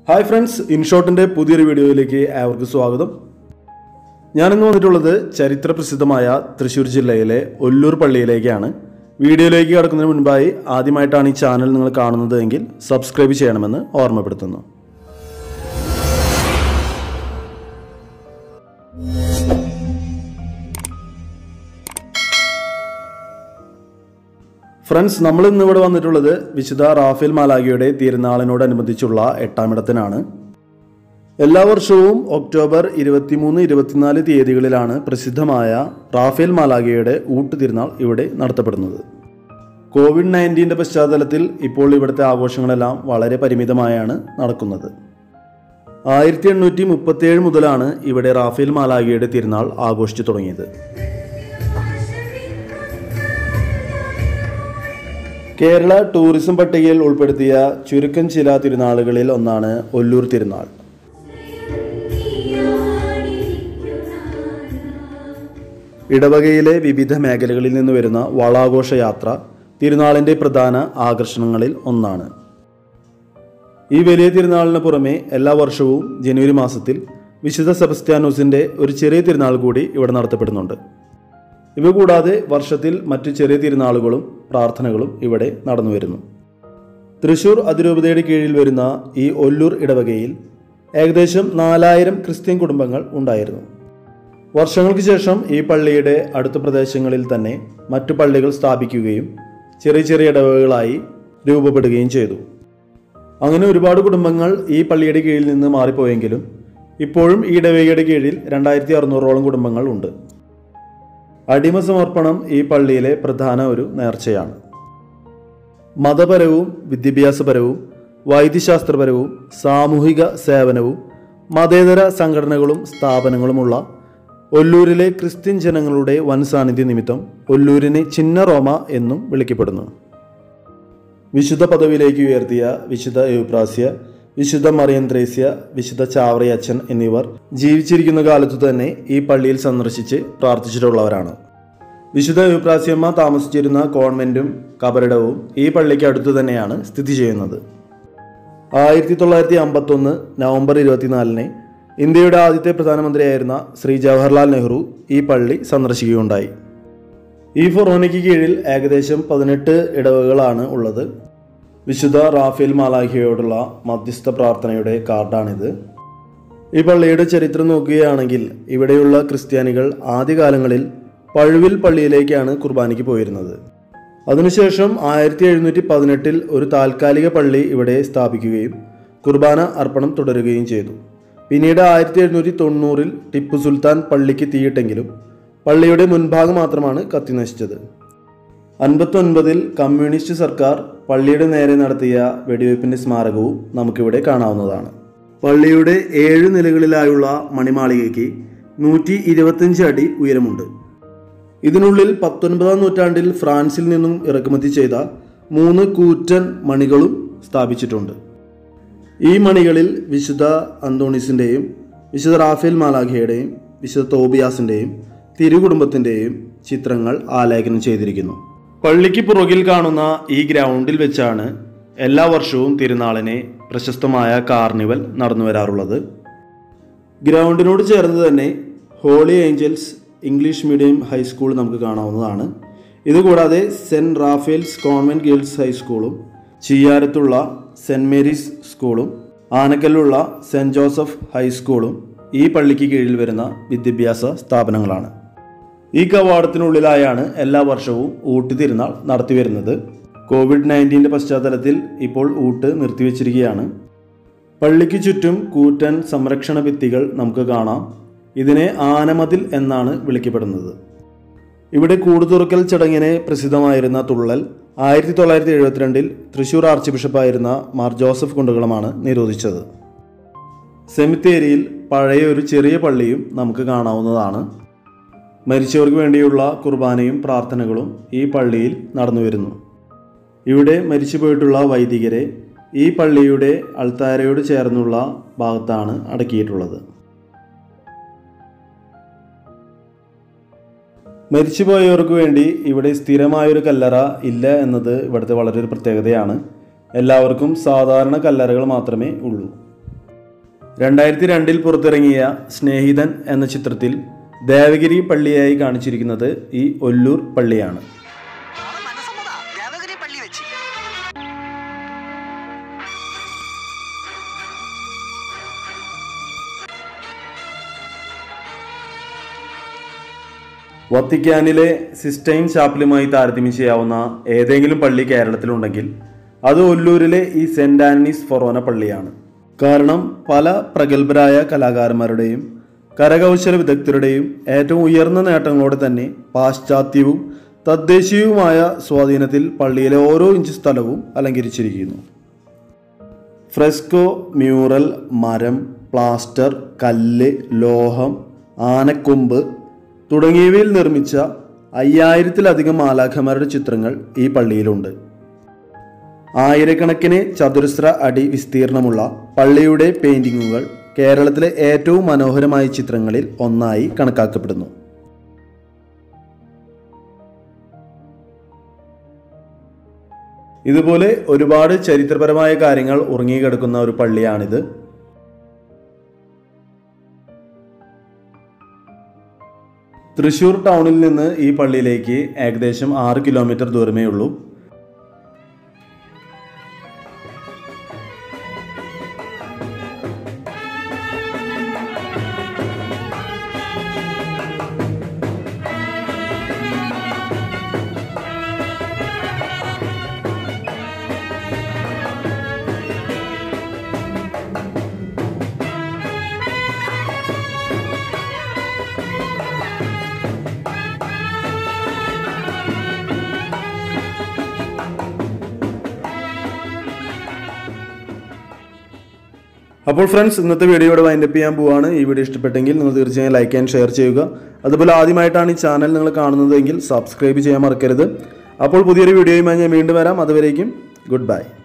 hi friends ഇൻഷോട്ടിൻ്റെ പുതിയൊരു വീഡിയോയിലേക്ക് ഏവർക്കും സ്വാഗതം ഞാനിന്ന് വന്നിട്ടുള്ളത് ചരിത്ര പ്രസിദ്ധമായ തൃശ്ശൂർ ജില്ലയിലെ ഒല്ലൂർ പള്ളിയിലേക്കാണ് വീഡിയോയിലേക്ക് കടക്കുന്നതിന് മുൻപായി ആദ്യമായിട്ടാണ് ഈ ചാനൽ നിങ്ങൾ കാണുന്നത് എങ്കിൽ സബ്സ്ക്രൈബ് ചെയ്യണമെന്ന് ഓർമ്മപ്പെടുത്തുന്നു ഫ്രണ്ട്സ് നമ്മൾ ഇന്ന് ഇവിടെ വന്നിട്ടുള്ളത് വിശുദ്ധ റാഫേൽ മാലാഗിയുടെ തിരുനാളിനോടനുബന്ധിച്ചുള്ള എട്ടാമിടത്തിനാണ് എല്ലാ വർഷവും ഒക്ടോബർ ഇരുപത്തിമൂന്ന് ഇരുപത്തിനാല് തീയതികളിലാണ് പ്രസിദ്ധമായ റാഫേൽ മാലാഗയുടെ ഊട്ട് തിരുനാൾ ഇവിടെ നടത്തപ്പെടുന്നത് കോവിഡ് നയൻറ്റീൻ്റെ പശ്ചാത്തലത്തിൽ ഇപ്പോൾ ഇവിടുത്തെ ആഘോഷങ്ങളെല്ലാം വളരെ പരിമിതമായാണ് നടക്കുന്നത് ആയിരത്തി എണ്ണൂറ്റി മുപ്പത്തിയേഴ് മുതലാണ് ഇവിടെ റാഫേൽ മാലാഗയുടെ തിരുനാൾ ആഘോഷിച്ചു തുടങ്ങിയത് കേരള ടൂറിസം പട്ടികയിൽ ഉൾപ്പെടുത്തിയ ചുരുക്കം ചില തിരുനാളുകളിൽ ഒന്നാണ് ഒല്ലൂർ തിരുനാൾ ഇടവകയിലെ വിവിധ മേഖലകളിൽ നിന്ന് വരുന്ന വളാഘോഷ യാത്ര തിരുനാളിൻ്റെ പ്രധാന ആകർഷണങ്ങളിൽ ഒന്നാണ് ഈ വലിയ തിരുനാളിന് പുറമെ എല്ലാ വർഷവും ജനുവരി മാസത്തിൽ വിശുദ്ധ സെബസ്ത്യാനോസിൻ്റെ ഒരു ചെറിയ തിരുനാൾ കൂടി ഇവിടെ നടത്തപ്പെടുന്നുണ്ട് ഇവ കൂടാതെ വർഷത്തിൽ മറ്റു ചെറിയ തിരുനാളുകളും പ്രാർത്ഥനകളും ഇവിടെ നടന്നു വരുന്നു തൃശൂർ അതിരൂപതയുടെ കീഴിൽ വരുന്ന ഈ ഒല്ലൂർ ഇടവകയിൽ ഏകദേശം നാലായിരം ക്രിസ്ത്യൻ കുടുംബങ്ങൾ ഉണ്ടായിരുന്നു വർഷങ്ങൾക്ക് ശേഷം ഈ പള്ളിയുടെ അടുത്ത പ്രദേശങ്ങളിൽ തന്നെ മറ്റു പള്ളികൾ സ്ഥാപിക്കുകയും ചെറിയ ചെറിയ ഇടവകകളായി രൂപപ്പെടുകയും ചെയ്തു അങ്ങനെ ഒരുപാട് കുടുംബങ്ങൾ ഈ പള്ളിയുടെ കീഴിൽ നിന്ന് മാറിപ്പോയെങ്കിലും ഇപ്പോഴും ഈ ഇടവകയുടെ കീഴിൽ രണ്ടായിരത്തി അറുന്നൂറോളം കുടുംബങ്ങൾ ഉണ്ട് അടിമ സമർപ്പണം ഈ പള്ളിയിലെ പ്രധാന ഒരു നേർച്ചയാണ് മതപരവും വിദ്യാഭ്യാസപരവും വൈദ്യശാസ്ത്രപരവും സാമൂഹിക സേവനവും മതേതര സംഘടനകളും സ്ഥാപനങ്ങളുമുള്ള ഒല്ലൂരിലെ ക്രിസ്ത്യൻ ജനങ്ങളുടെ വൻ സാന്നിധ്യ നിമിത്തം ഒല്ലൂരിനെ ചിന്ന റോമ എന്നും വിളിക്കപ്പെടുന്നു വിശുദ്ധ പദവിയിലേക്ക് ഉയർത്തിയ വിശുദ്ധ യുപ്രാസ്യ വിശുദ്ധ മറിയന്ത്രേസ്യ വിശുദ്ധ ചാവറയച്ചൻ എന്നിവർ ജീവിച്ചിരിക്കുന്ന കാലത്തു തന്നെ ഈ പള്ളിയിൽ സന്ദർശിച്ച് പ്രാർത്ഥിച്ചിട്ടുള്ളവരാണ് വിശുദ്ധ യുപ്രാസ്യമ്മ താമസിച്ചിരുന്ന കോൺവെന്റും കബറിടവും ഈ പള്ളിക്ക് അടുത്തു തന്നെയാണ് സ്ഥിതി ചെയ്യുന്നത് ആയിരത്തി തൊള്ളായിരത്തി അമ്പത്തൊന്ന് നവംബർ ഇരുപത്തിനാലിന് ഇന്ത്യയുടെ ആദ്യത്തെ പ്രധാനമന്ത്രിയായിരുന്ന ശ്രീ ജവഹർലാൽ നെഹ്റു ഈ പള്ളി സന്ദർശിക്കുകയുണ്ടായി ഈ ഫൊറോനയ്ക്ക് കീഴിൽ ഏകദേശം പതിനെട്ട് ഇടവകളാണ് ഉള്ളത് വിശുദ്ധ റാഫേൽ മാലാഖിയോടുള്ള മധ്യസ്ഥ പ്രാർത്ഥനയുടെ കാർഡാണിത് ഈ പള്ളിയുടെ ചരിത്രം നോക്കുകയാണെങ്കിൽ ഇവിടെയുള്ള ക്രിസ്ത്യാനികൾ ആദ്യകാലങ്ങളിൽ പഴുവിൽ പള്ളിയിലേക്കാണ് കുർബാനയ്ക്ക് പോയിരുന്നത് അതിനുശേഷം ആയിരത്തി എഴുന്നൂറ്റി പതിനെട്ടിൽ ഒരു താൽക്കാലിക പള്ളി ഇവിടെ സ്ഥാപിക്കുകയും കുർബാന അർപ്പണം തുടരുകയും ചെയ്തു പിന്നീട് ആയിരത്തി എഴുന്നൂറ്റി തൊണ്ണൂറിൽ ടിപ്പു സുൽത്താൻ പള്ളിക്ക് തീയിട്ടെങ്കിലും പള്ളിയുടെ മുൻഭാഗം മാത്രമാണ് കത്തിനശിച്ചത് അൻപത്തൊൻപതിൽ കമ്മ്യൂണിസ്റ്റ് സർക്കാർ പള്ളിയുടെ നേരെ നടത്തിയ വെടിവയ്പ്പിന്റെ സ്മാരകവും നമുക്കിവിടെ കാണാവുന്നതാണ് പള്ളിയുടെ ഏഴ് നിലകളിലായുള്ള മണിമാളികയ്ക്ക് നൂറ്റി ഇരുപത്തഞ്ച് അടി ഉയരമുണ്ട് ഇതിനുള്ളിൽ പത്തൊൻപതാം നൂറ്റാണ്ടിൽ ഫ്രാൻസിൽ നിന്നും ഇറക്കുമതി ചെയ്ത മൂന്ന് കൂറ്റൻ മണികളും സ്ഥാപിച്ചിട്ടുണ്ട് ഈ മണികളിൽ വിശുദ്ധ അന്തോണിസിൻ്റെയും വിശുദ്ധ റാഫേൽ മാലാഖയുടെയും വിശുദ്ധ തോബിയാസിൻ്റെയും തിരുകുടുംബത്തിൻ്റെയും ചിത്രങ്ങൾ ആലേഖനം ചെയ്തിരിക്കുന്നു പള്ളിക്ക് പുറകിൽ കാണുന്ന ഈ ഗ്രൗണ്ടിൽ വെച്ചാണ് എല്ലാ വർഷവും തിരുനാളിനെ പ്രശസ്തമായ കാർണിവൽ നടന്നു വരാറുള്ളത് ഗ്രൗണ്ടിനോട് ചേർന്ന് തന്നെ Holy Angels English medium high school നമുക്ക് കാണാവുന്നതാണ് ഇതുകൂടാതെ സെൻറ് റാഫേൽസ് കോൺവെൻറ്റ് ഗേൾസ് ഹൈസ്കൂളും ചിയ്യാരത്തുള്ള സെൻറ് മേരീസ് സ്കൂളും ആനക്കല്ലുള്ള സെൻറ് ജോസഫ് ഹൈസ്കൂളും ഈ പള്ളിക്ക് കീഴിൽ വരുന്ന വിദ്യാഭ്യാസ സ്ഥാപനങ്ങളാണ് ഈ കവാടത്തിനുള്ളിലായാണ് എല്ലാ വർഷവും ഊട്ട് തിരുനാൾ നടത്തി വരുന്നത് കോവിഡ് നയൻറ്റീൻ്റെ പശ്ചാത്തലത്തിൽ ഇപ്പോൾ ഊട്ട് നിർത്തിവെച്ചിരിക്കുകയാണ് പള്ളിക്ക് ചുറ്റും കൂറ്റൻ സംരക്ഷണ ഭിത്തികൾ നമുക്ക് കാണാം ഇതിനെ ആനമതിൽ എന്നാണ് വിളിക്കപ്പെടുന്നത് ഇവിടെ കൂടുതുറക്കൽ ചടങ്ങിനെ പ്രസിദ്ധമായിരുന്ന തുള്ളൽ ആയിരത്തി തൊള്ളായിരത്തി എഴുപത്തിരണ്ടിൽ തൃശൂർ ആർച്ച് ബിഷപ്പായിരുന്ന മാർ ജോസഫ് കുണ്ടുകളമാണ് നിരോധിച്ചത് സെമിത്തേരിയിൽ പഴയ ഒരു ചെറിയ പള്ളിയും നമുക്ക് കാണാവുന്നതാണ് മരിച്ചവർക്ക് വേണ്ടിയുള്ള കുർബാനയും പ്രാർത്ഥനകളും ഈ പള്ളിയിൽ നടന്നു വരുന്നു ഇവിടെ മരിച്ചുപോയിട്ടുള്ള വൈദികരെ ഈ പള്ളിയുടെ അൾത്താരയോട് ചേർന്നുള്ള ഭാഗത്താണ് അടക്കിയിട്ടുള്ളത് മരിച്ചുപോയവർക്ക് വേണ്ടി ഇവിടെ സ്ഥിരമായൊരു കല്ലറ ഇല്ല എന്നത് ഇവിടുത്തെ വളരെ ഒരു പ്രത്യേകതയാണ് എല്ലാവർക്കും സാധാരണ കല്ലറകൾ മാത്രമേ ഉള്ളൂ രണ്ടായിരത്തി രണ്ടിൽ പുറത്തിറങ്ങിയ സ്നേഹിതൻ എന്ന ചിത്രത്തിൽ ദേവഗിരി പള്ളിയായി കാണിച്ചിരിക്കുന്നത് ഈ ഒല്ലൂർ പള്ളിയാണ് അവൻ മനസ്സമ്മത ദേവഗിരി പള്ളി വെച്ച് വത്തിക്കാനിലെ സിസ്റ്റൈൻ ചാപ്പലുമായി താരതമ്യം ചെയ്യാവുന്ന ഏതെങ്കിലും പള്ളി കേരളത്തിലുണ്ടെങ്കിൽ അത് ഒല്ലൂരിലെ ഈ സെന്റ് ആന്റണീസ് ഫൊറോന പള്ളിയാണ് കാരണം പല പ്രഗത്ഭരായ കലാകാരന്മാരുടെയും കരകൗശല വിദഗ്ധരുടെയും ഏറ്റവും ഉയർന്ന നേട്ടങ്ങളോടെ തന്നെ പാശ്ചാത്യവും തദ്ദേശീയവുമായ സ്വാധീനത്തിൽ പള്ളിയിലെ ഓരോ ഇഞ്ച് സ്ഥലവും അലങ്കരിച്ചിരിക്കുന്നു ഫ്രെസ്കോ മ്യൂറൽ മരം പ്ലാസ്റ്റർ കല്ല് ലോഹം ആനക്കൊമ്പ് തുടങ്ങിയവയിൽ നിർമ്മിച്ച അയ്യായിരത്തിലധികം മാലാഖമാരുടെ ചിത്രങ്ങൾ ഈ പള്ളിയിലുണ്ട് ആയിരക്കണക്കിന് ചതുരശ്ര അടി വിസ്തീർണമുള്ള പള്ളിയുടെ പെയിന്റിങ്ങുകൾ കേരളത്തിലെ ഏറ്റവും മനോഹരമായ ചിത്രങ്ങളിൽ ഒന്നായി കണക്കാക്കപ്പെടുന്നു ഇതുപോലെ ഒരുപാട് ചരിത്രപരമായ കാര്യങ്ങൾ ഉറങ്ങിക്കിടക്കുന്ന ഒരു പള്ളിയാണിത് തൃശൂർ ടൗണിൽ നിന്ന് ഈ പള്ളിയിലേക്ക് ഏകദേശം ആറ് കിലോമീറ്റർ ദൂരമേ ഉള്ളൂ അപ്പോൾ ഫ്രണ്ട്സ് ഇന്നത്തെ വീഡിയോയുടെ വൈൻഡപ്പ് ചെയ്യാൻ പോവാണ് ഈ വീഡിയോ ഇഷ്ടപ്പെട്ടെങ്കിൽ നിങ്ങൾ തീർച്ചയായും ലൈക്ക് ആൻഡ് ഷെയർ ചെയ്യുക അതുപോലെ ആദ്യമായിട്ടാണ് ഈ ചാനൽ നിങ്ങൾ കാണുന്നതെങ്കിൽ സബ്സ്ക്രൈബ് ചെയ്യാൻ മറക്കരുത് അപ്പോൾ പുതിയൊരു വീഡിയോയുമായി ഞാൻ വീണ്ടും വരാം അതുവരേക്കും ഗുഡ് ബൈ